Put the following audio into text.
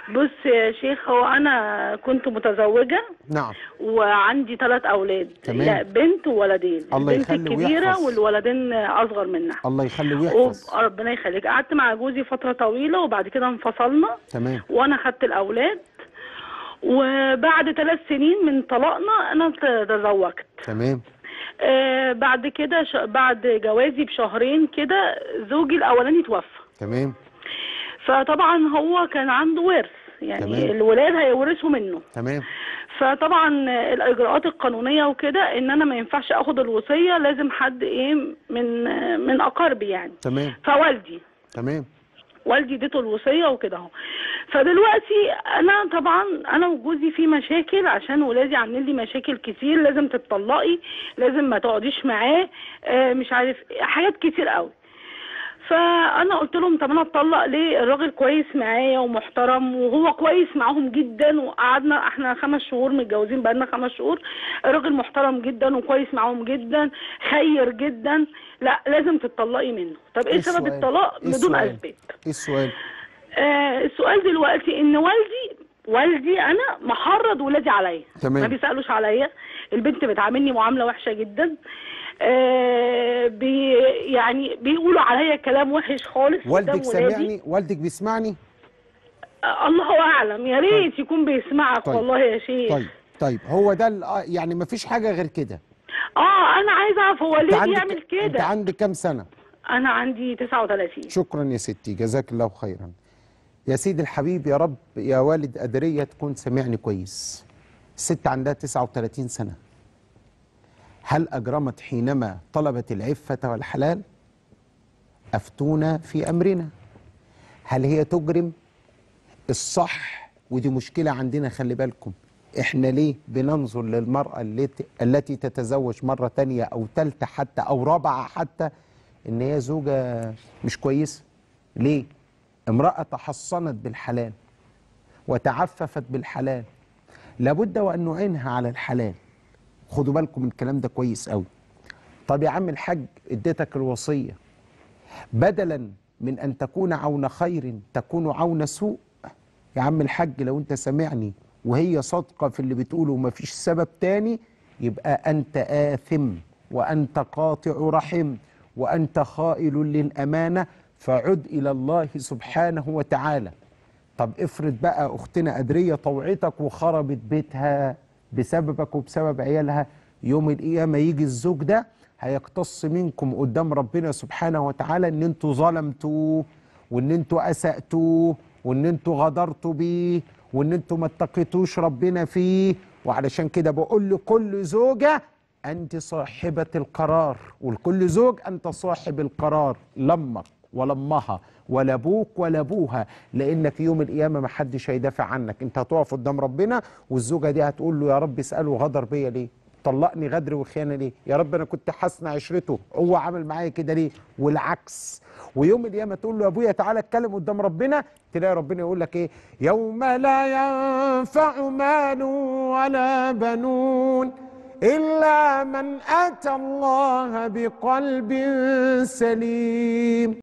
بص يا شيخ هو انا كنت متزوجه نعم وعندي ثلاث اولاد تمام. لا بنت وولدين الله البنت يخلي الكبيره ويحفظ. والولدين اصغر منها الله يخلي ويحفظ وربنا يخليك قعدت مع جوزي فتره طويله وبعد كده انفصلنا تمام وانا خدت الاولاد وبعد ثلاث سنين من طلاقنا انا تزوجت تمام آه بعد كده ش... بعد جوازي بشهرين كده زوجي الاولاني توفى تمام فطبعا هو كان عنده ورث يعني تمام. الولاد هيورثوا منه تمام فطبعا الاجراءات القانونيه وكده ان انا ما ينفعش اخد الوصيه لازم حد ايه من من اقاربي يعني تمام فوالدي تمام والدي اديته الوصيه وكده اهو فدلوقتي انا طبعا انا وجوزي في مشاكل عشان ولادي عاملين لي مشاكل كتير لازم تتطلقي لازم ما تقعديش معاه آه، مش عارف إيه، حاجات كتير قوي فانا قلت لهم طب انا اتطلق ليه الراجل كويس معايا ومحترم وهو كويس معاهم جدا وقعدنا احنا خمس شهور متجوزين بقالنا خمس شهور الراجل محترم جدا وكويس معاهم جدا خير جدا لا لازم تتطلقي منه طب ايه سبب السؤال؟ الطلاق إيه بدون السؤال؟ اسباب ايه السؤال آه السؤال دلوقتي ان والدي والدي انا محرض ولادي عليا تمام. ما بيسالوش عليا البنت بتعاملني معامله وحشه جدا آه بي يعني بيقولوا عليا كلام وحش خالص والدك قدام ولادي. سامعني والدك بيسمعني آه الله اعلم يا ريت يكون بيسمعك طيب. والله يا شيخ طيب طيب هو ده ال- آه، يعني ما فيش حاجه غير كده اه انا عايزه اعرف هو انت ليه عندك بيعمل انت كده عندك كام سنه انا عندي 39 شكرا يا ستي جزاك الله خيرا يا سيدي الحبيب يا رب يا والد قدرية تكون سامعني كويس الست عندها 39 سنة هل أجرمت حينما طلبت العفة والحلال أفتونا في أمرنا هل هي تجرم الصح ودي مشكلة عندنا خلي بالكم احنا ليه بننظر للمرأة التي, التي تتزوج مرة تانية أو تالتة حتى أو رابعة حتى إن هي زوجة مش كويسة ليه؟ امرأة تحصنت بالحلال وتعففت بالحلال لابد وأن نعينها على الحلال خدوا بالكم من الكلام ده كويس قوي طب يا عم الحاج اديتك الوصية بدلا من أن تكون عون خير تكون عون سوء يا عم الحاج لو أنت سامعني وهي صادقة في اللي بتقوله ومفيش سبب تاني يبقى أنت آثم وأنت قاطع رحم وأنت خائل للأمانة فعد إلى الله سبحانه وتعالى طب افرض بقى أختنا قدرية طوعتك وخربت بيتها بسببك وبسبب عيالها يوم القيامة يجي الزوج ده هيقتص منكم قدام ربنا سبحانه وتعالى ان انتوا ظلمتوه وان انتوا اسأتوه وان انتوا غدرتوا بيه وان انتوا ما اتقيتوش ربنا فيه وعلشان كده بقول لكل زوجة انت صاحبة القرار ولكل زوج انت صاحب القرار لمك ولمها ولا ابوك ولا ابوها لانك يوم القيامه ما حدش هيدافع عنك انت هتقف قدام ربنا والزوجه دي هتقول له يا رب اساله غدر بيا ليه طلقني غدر وخيانه ليه يا رب انا كنت حاسن عشرته هو عمل معايا كده ليه والعكس ويوم القيامه تقول له يا ابويا تعالى اتكلم قدام ربنا تلاقي ربنا يقول لك ايه يوم لا ينفع مال ولا بنون الا من اتى الله بقلب سليم